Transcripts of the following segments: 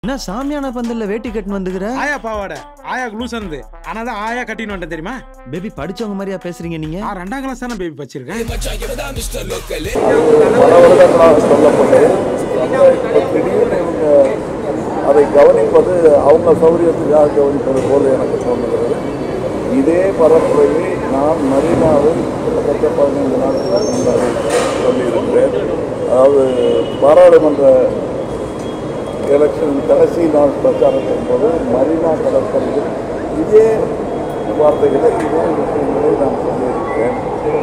என்ன சாமியான பந்தல்ல வேட்டி கட்டுன்னு வந்துக்கிற ஆயா பாவாடை ஆயா லூஸ் இருந்து ஆனா தான் ஆயா கட்டின்னு வந்துட்டேன் தெரியுமா பேபி படிச்சவங்க மாதிரியா பேசுறீங்க நீங்க நான் ரெண்டாம் கிளாஸ் தானே பேபி வச்சிருக்கேன் பல வருடங்களாக சொல்லப்பட்டு இப்போ திடீர்னு இவங்க அதை கவனிப்பது அவங்க சௌரியத்துக்காக கவனிப்பது போல எனக்கு தோன்றுகிறது இதே பரப்புரையை நான் மரீனாவில் கிட்டத்தட்ட பதினைந்து நாட்களுக்கு முன்னாடி சொல்லியிருக்கிறேன் அதாவது பாராளுமன்ற எலெக்ஷன் கடைசி நாள் பிரச்சாரத்தின் போது மரீனா கடற்கரையில் இதே வார்த்தைகளை இதே விஷயங்களை நான் சொல்லியிருக்கிறேன்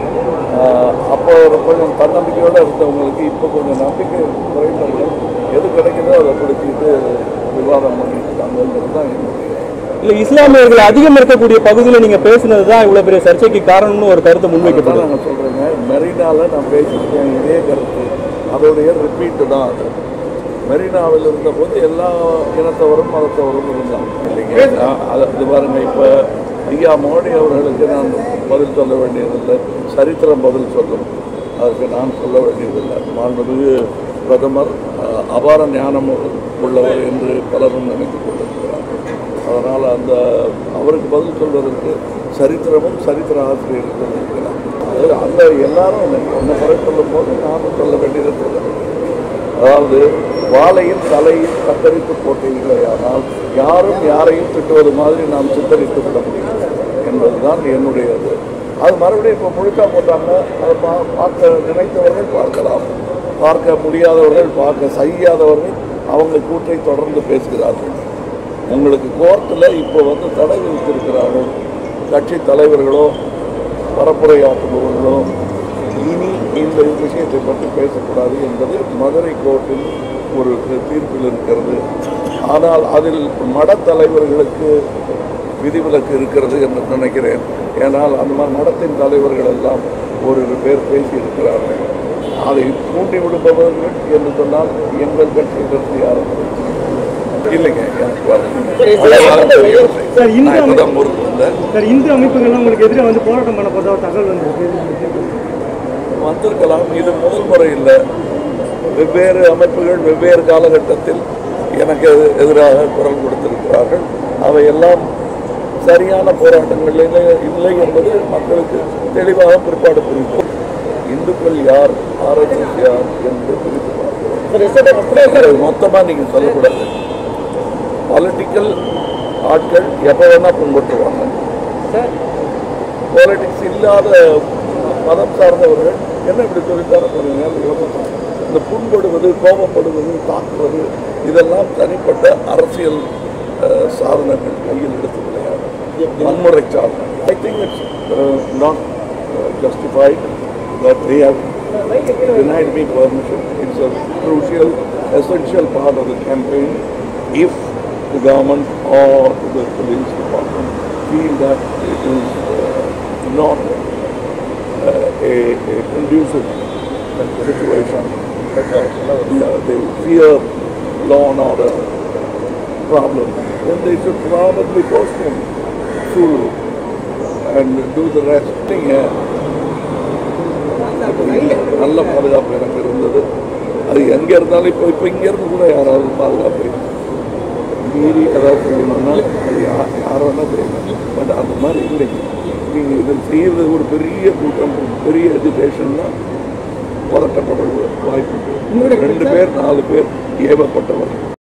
ஆஹ் அப்போ ஒரு கொஞ்சம் தன்னம்பிக்கையோடு இருந்தவங்களுக்கு இப்போ கொஞ்சம் நம்பிக்கை குறைந்தவர்கள் எது கிடைக்குதோ அதை பிடிச்சிட்டு விவாதம் பண்ணிட்டு இருக்காங்கன்றது தான் என்னுடைய இல்ல இஸ்லாமியர்கள் அதிகம் இருக்கக்கூடிய பகுதியில் நீங்க பேசுனது தான் இவ்வளவு பெரிய சர்ச்சைக்கு காரணம்னு ஒரு கருத்து அதுதான் முன்வைக்கப்படுது நாங்கள் சொல்கிறேங்க மெரினால நான் பேசியிருக்கேன் இதே கருத்து அதோடைய ரிப்பீட்டு தான் அது மெரினாவில் இருந்தபோது எல்லா இனத்தவரும் மதத்தவரும் இருந்தாங்க இல்லைங்க நான் அது அது பாருங்க இப்போ ஐயா மோடி அவர்களுக்கு நான் பதில் சொல்ல வேண்டியதில்லை சரித்திரம் பதில் சொல்லும் அதற்கு நான் சொல்ல வேண்டியதில்லை மாண்புமிகு பிரதமர் அஹ், அபார ஞானம் உள்ளவர் என்று பலரும் நினைத்துக் கொண்டிருக்கிறார் அதனால் அந்த அவருக்கு பதில் சொல்வதற்கு சரித்திரமும் சரித்திர ஆசிரியர்கள் இருக்கிறார் அது அந்த எல்லாரும் ஒன்றை குறை சொல்லும் போது நானும் சொல்ல வேண்டியதை சொல்ல வேண்டியது அதாவது வாழையின் தலையில் கத்தரித்து போட்டீர்களே ஆனால் யாரும் யாரையும் திட்டுவது மாதிரி நாம் சித்தரித்து விட முடியும் என்பதுதான் என்னுடைய இது அது மறுபடியும் இப்போ முழுக்கா போட்டாங்க அதை பா பார்க்க நினைத்தவர்கள் பார்க்கலாம் பார்க்க முடியாதவர்கள் பார்க்க செய்யாதவர்கள் அவங்க கூற்றை தொடர்ந்து பேசுகிறார்கள் உங்களுக்கு கோர்ட்டில் இப்போ வந்து தடை விதித்திருக்கிறார்கள் கட்சி தலைவர்களோ பரப்புரையாற்றுபவர்களோ இனி இந்த விஷயத்தை பற்றி பேசக்கூடாது என்பது மதுரை கோர்ட்டில் ஒரு தீர்ப்பில் இருக்கிறது ஆனால் அதில் மடத் தலைவர்களுக்கு விதிவிலக்கு இருக்கிறது என்று நினைக்கிறேன் ஏனால் அந்த மாதிரி மடத்தின் தலைவர்கள் எல்லாம் ஒரு பேர் பேசியிருக்கிறார்கள் அதை தூண்டி விடுபவர்கள் என்று சொன்னால் எங்கள் கட்சியிலிருந்து யாரும் இல்லைங்க எனக்கு வரல. சார், இந்த நான் இப்பதான் ஊருக்கு வந்தேன் சார் இந்து அமைப்புகள்லாம் உங்களுக்கு எதிராக வந்து போராட்டம் பண்ண போதா தகவல் வந்திருக்கு வந்திருக்கலாம் இது முதல் முறை இல்லை வெவ்வேறு அமைப்புகள் வெவ்வேறு காலகட்டத்தில் எனக்கு எதி- எதிராக குரல் கொடுத்திருக்கிறார்கள் அவையெல்லாம் சரியான போராட்டங்கள் இல்லை இல்லை என்பது மக்களுக்கு தெளிவாக பிற்பாடு புரியும் இந்துக்கள் யார் ஆர்எஸ்எஸ் யார் என்று பிரித்து பார்க்கிறோம் மொத்தமாக நீங்கள் சொல்லக்கூடாது பொலிட்டிக்கல் ஆட்கள் எப்போ வேணால் புண்பற்றுவாங்க பாலிடிக்ஸ் இல்லாத மதம் சார்ந்தவர்கள் என்ன இப்படி சொல்லித்தார போறீங்க யோசிச்சு இந்த புண்படுவது கோபப்படுவது தாக்குவது இதெல்லாம் தனிப்பட்ட அரசியல் அஹ், சாதனங்கள் கையில் எடுத்து விளையாடும் வன்முறை சாதனம் I think it's not justified but they have denied me permission. It's a crucial, essential part of the campaign. If the government or the police department feel that it is uh, not uh, a, a conducive situation, yeah, they fear law and order problem, then they should probably postpone Sulu and do the rest. Yeah. நல்ல பாதுகாப்பு எனக்கு இருந்தது அது எங்கே இருந்தாலும் இப்போ இப்போ இங்கேருந்து கூட யாராவது பாதுகாப்பு இருக்கு. மீறி ஏதாவது செய்யணும்னா அது யா- யார் வேணால் செய்யணும் பட் அந்த மாதிரி இல்லைங்க நீங்கள் இதில் செய்யறது ஒரு பெரிய கூட்டம் பெரிய எஜுகேஷன்னா பதட்டப்பட வாய்ப்பு இருக்கு. ரெண்டு பேர் நாலு பேர் ஏவப்பட்டவர்